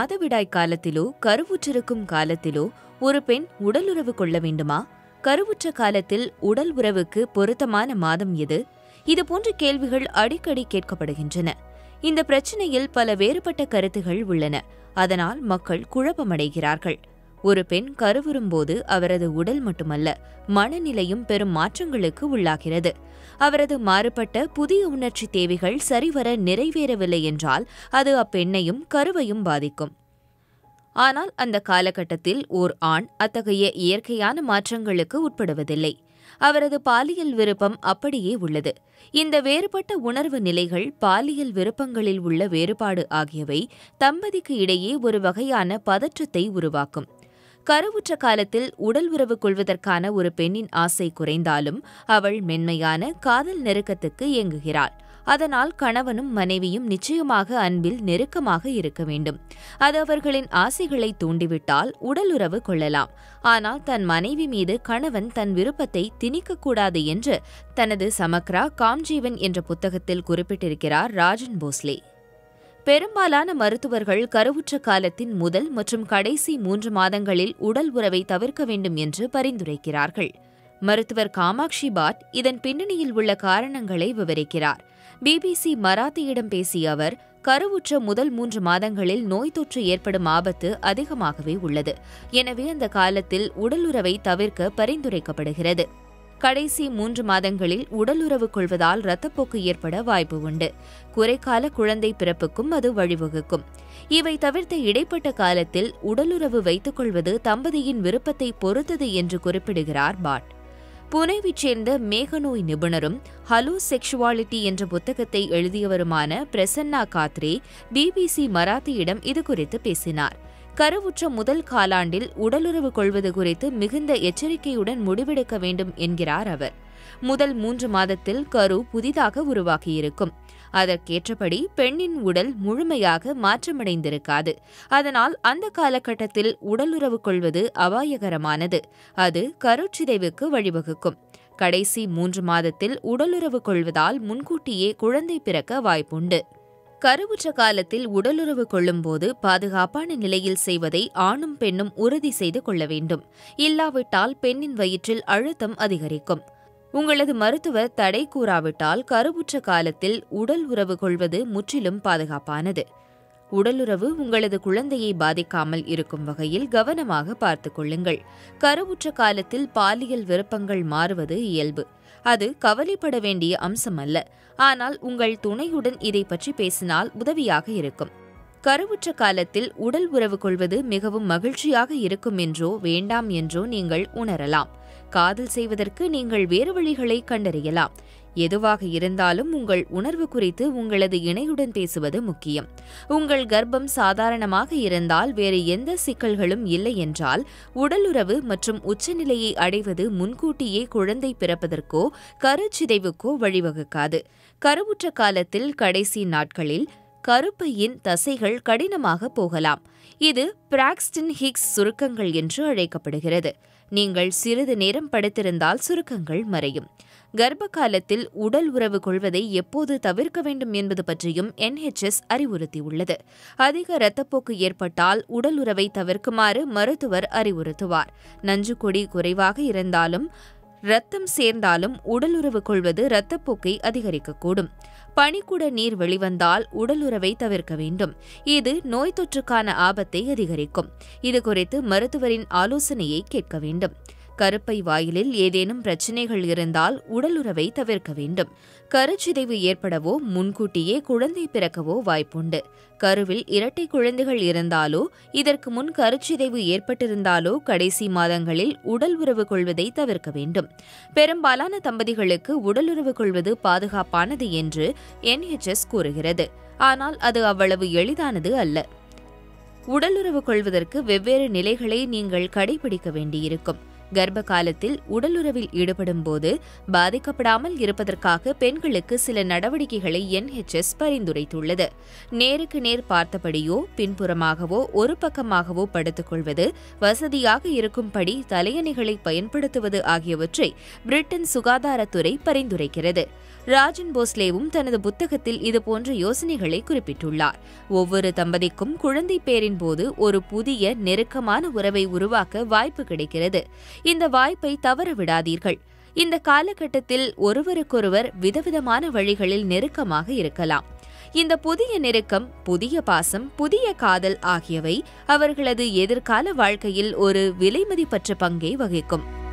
மாதவிடாய் காலத்திலோ கருவுற்றிருக்கும் காலத்திலோ ஒரு பெண் உடலுறவு கொள்ள வேண்டுமா கருவுற்ற காலத்தில் உடல் உறவுக்கு பொருத்தமான மாதம் எது இதுபோன்ற கேள்விகள் அடிக்கடி கேட்கப்படுகின்றன இந்த பிரச்சனையில் பல வேறுபட்ட கருத்துகள் உள்ளன அதனால் மக்கள் குழப்பமடைகிறார்கள் ஒரு பெண் கருவுறும்போது அவரது உடல் மட்டுமல்ல மனநிலையும் பெரும் மாற்றங்களுக்கு உள்ளாகிறது அவரது மாறுபட்ட புதிய உணர்ச்சி தேவைகள் சரிவர நிறைவேறவில்லை என்றால் அது அப்பெண்ணையும் கருவையும் பாதிக்கும் ஆனால் அந்த காலகட்டத்தில் ஓர் ஆண் அத்தகைய இயற்கையான மாற்றங்களுக்கு உட்படுவதில்லை அவரது பாலியல் விருப்பம் அப்படியே உள்ளது இந்த வேறுபட்ட உணர்வு நிலைகள் பாலியல் விருப்பங்களில் உள்ள வேறுபாடு ஆகியவை தம்பதிக்கு இடையே ஒரு வகையான பதற்றத்தை உருவாக்கும் கருவுற்ற காலத்தில் உடல் உறவு கொள்வதற்கான ஒரு பெண்ணின் ஆசை குறைந்தாலும் அவள் மென்மையான காதல் நெருக்கத்துக்கு இயங்குகிறாள் அதனால் கணவனும் மனைவியும் நிச்சயமாக அன்பில் நெருக்கமாக இருக்க வேண்டும் அது அவர்களின் ஆசைகளை தூண்டிவிட்டால் உடலுறவு கொள்ளலாம் ஆனால் தன் மனைவி மீது கணவன் தன் விருப்பத்தை திணிக்கக்கூடாது என்று தனது சமக்ரா காம்ஜீவன் என்ற புத்தகத்தில் குறிப்பிட்டிருக்கிறார் ராஜன் போஸ்லே பெரும்பாலான மருத்துவர்கள் கருவுற்ற காலத்தின் முதல் மற்றும் கடைசி மூன்று மாதங்களில் உடல் உறவை தவிர்க்க வேண்டும் என்று பரிந்துரைக்கிறார்கள் மருத்துவர் காமாக்ஷி பாட் இதன் பின்னணியில் உள்ள காரணங்களை விவரிக்கிறார் பிபிசி மராத்தியிடம் பேசிய அவர் கருவுற்ற முதல் மூன்று மாதங்களில் நோய் தொற்று ஏற்படும் ஆபத்து அதிகமாகவே உள்ளது எனவே அந்த காலத்தில் உடலுறவை தவிர்க்க பரிந்துரைக்கப்படுகிறது கடைசி மூன்று மாதங்களில் உடலுறவு கொள்வதால் இரத்தப்போக்கு ஏற்பட வாய்ப்பு உண்டு குறைக்கால குழந்தை பிறப்புக்கும் அது வழிவகுக்கும் இவை தவிர்த்த இடைப்பட்ட காலத்தில் உடலுறவு வைத்துக் கொள்வது தம்பதியின் விருப்பத்தை பொறுத்தது என்று குறிப்பிடுகிறார் பாட் புனேவைச் சேர்ந்த மேகநோய் நிபுணரும் ஹலோ செக்ஷுவாலிட்டி என்ற புத்தகத்தை எழுதியவருமான பிரசன்னா காத்ரே பிபிசி மராத்தியிடம் இது குறித்து பேசினார் கருவுற்ற முதல் காலாண்டில் உடலுறவு கொள்வது குறித்து மிகுந்த எச்சரிக்கையுடன் முடிவெடுக்க வேண்டும் என்கிறார் அவர் முதல் மூன்று மாதத்தில் கரு புதிதாக உருவாகியிருக்கும் அதற்கேற்றபடி பெண்ணின் உடல் முழுமையாக மாற்றமடைந்திருக்காது அதனால் அந்த காலகட்டத்தில் உடலுறவு கொள்வது அபாயகரமானது அது கருச்சிதைவுக்கு வழிவகுக்கும் கடைசி மூன்று மாதத்தில் உடலுறவு கொள்வதால் முன்கூட்டியே குழந்தை பிறக்க வாய்ப்புண்டு கருவுற்ற காலத்தில் உடலுறவு கொள்ளும்போது பாதுகாப்பான நிலையில் செய்வதை ஆணும் பெண்ணும் உறுதி செய்து கொள்ள வேண்டும் இல்லாவிட்டால் பெண்ணின் வயிற்றில் அழுத்தம் அதிகரிக்கும் உங்களது மருத்துவர் தடை கூறாவிட்டால் கருவுற்ற காலத்தில் உடல் உறவு கொள்வது முற்றிலும் பாதுகாப்பானது உடலுறவு உங்களது குழந்தையை பாதிக்காமல் இருக்கும் வகையில் கவனமாக பார்த்துக் கொள்ளுங்கள் கருவுற்ற காலத்தில் பாலியல் விருப்பங்கள் மாறுவது இயல்பு அது கவலைப்பட வேண்டிய அம்சம் அல்ல ஆனால் உங்கள் துணையுடன் இதை பற்றி பேசினால் உதவியாக இருக்கும் கருவுற்ற காலத்தில் உடல் உறவு கொள்வது மிகவும் மகிழ்ச்சியாக இருக்கும் என்றோ வேண்டாம் என்றோ நீங்கள் உணரலாம் காதல் செய்வதற்கு நீங்கள் வேறு வழிகளை கண்டறியலாம் எதுவாக இருந்தாலும் உங்கள் உணர்வு குறித்து உங்களது இணையுடன் பேசுவது முக்கியம் உங்கள் கர்ப்பம் சாதாரணமாக இருந்தால் வேறு எந்த சிக்கல்களும் இல்லை என்றால் உடலுறவு மற்றும் உச்சநிலையை அடைவது முன்கூட்டியே குழந்தை பிறப்பதற்கோ கருச்சிதைவுக்கோ வழிவகுக்காது கருவுற்ற காலத்தில் கடைசி நாட்களில் கருப்பையின் தசைகள் கடினமாக போகலாம் இது பிராக்ஸ்டின் ஹிக்ஸ் சுருக்கங்கள் என்று அழைக்கப்படுகிறது நீங்கள் சிறிது நேரம் படுத்திருந்தால் சுருக்கங்கள் மறையும் கர்ப்ப காலத்தில் உடல் உறவு கொள்வதை எப்போது தவிர்க்க வேண்டும் என்பது பற்றியும் என்ஹெச்எஸ் அறிவுறுத்தியுள்ளது அதிக இரத்தப்போக்கு ஏற்பட்டால் உடல் உறவை தவிர்க்குமாறு மருத்துவர் அறிவுறுத்துவார் நஞ்சுக்கொடி குறைவாக இருந்தாலும் இரத்தம் சேர்ந்தாலும் உடலுறவு கொள்வது இரத்தப்போக்கை அதிகரிக்கக்கூடும் பனிக்குட நீர் வெளிவந்தால் உடலுறவை தவிர்க்க வேண்டும் இது நோய் தொற்றுக்கான ஆபத்தை அதிகரிக்கும் இது குறித்து மருத்துவரின் ஆலோசனையை கேட்க வேண்டும் கருப்பை வாயிலில் ஏதேனும் பிரச்சினைகள் இருந்தால் உடலுறவை தவிர்க்க வேண்டும் கருச்சிதைவு ஏற்படவோ முன்கூட்டியே குழந்தை பிறக்கவோ வாய்ப்புண்டு கருவில் இரட்டை குழந்தைகள் இருந்தாலோ இதற்கு முன் கருச்சிதைவு ஏற்பட்டிருந்தாலோ கடைசி மாதங்களில் உடல் உறவு கொள்வதை தவிர்க்க வேண்டும் பெரும்பாலான தம்பதிகளுக்கு உடலுறவு கொள்வது பாதுகாப்பானது என்று என்ஹெச்எஸ் கூறுகிறது ஆனால் அது அவ்வளவு எளிதானது அல்ல உடலுறவு கொள்வதற்கு வெவ்வேறு நிலைகளை நீங்கள் கடைபிடிக்க வேண்டியிருக்கும் கர்ப்ப காலத்தில் உடலுறவில் ஈடுபடும் போது பாதிக்கப்படாமல் இருப்பதற்காக பெண்களுக்கு சில நடவடிக்கைகளை என்ஹெச்எஸ் பரிந்துரைத்துள்ளது நேருக்கு நேர் பார்த்தபடியோ பின்புறமாகவோ ஒரு பக்கமாகவோ படுத்துக்கொள்வது வசதியாக இருக்கும்படி தலையணைகளை பயன்படுத்துவது ஆகியவற்றை பிரிட்டன் சுகாதாரத்துறை பரிந்துரைக்கிறது ராஜன் போஸ்லேவும் தனது புத்தகத்தில் இதுபோன்ற யோசனைகளை குறிப்பிட்டுள்ளார் ஒவ்வொரு தம்பதிக்கும் குழந்தை பேரின் போது ஒரு புதிய நெருக்கமான உறவை உருவாக்க வாய்ப்பு கிடைக்கிறது இந்த வாய்ப்பை தவற விடாதீர்கள் இந்த காலகட்டத்தில் ஒருவருக்கொருவர் விதவிதமான வழிகளில் நெருக்கமாக இருக்கலாம் இந்த புதிய நெருக்கம் புதிய பாசம் புதிய காதல் ஆகியவை அவர்களது எதிர்கால வாழ்க்கையில் ஒரு விலைமதிப்பற்ற பங்கை வகிக்கும்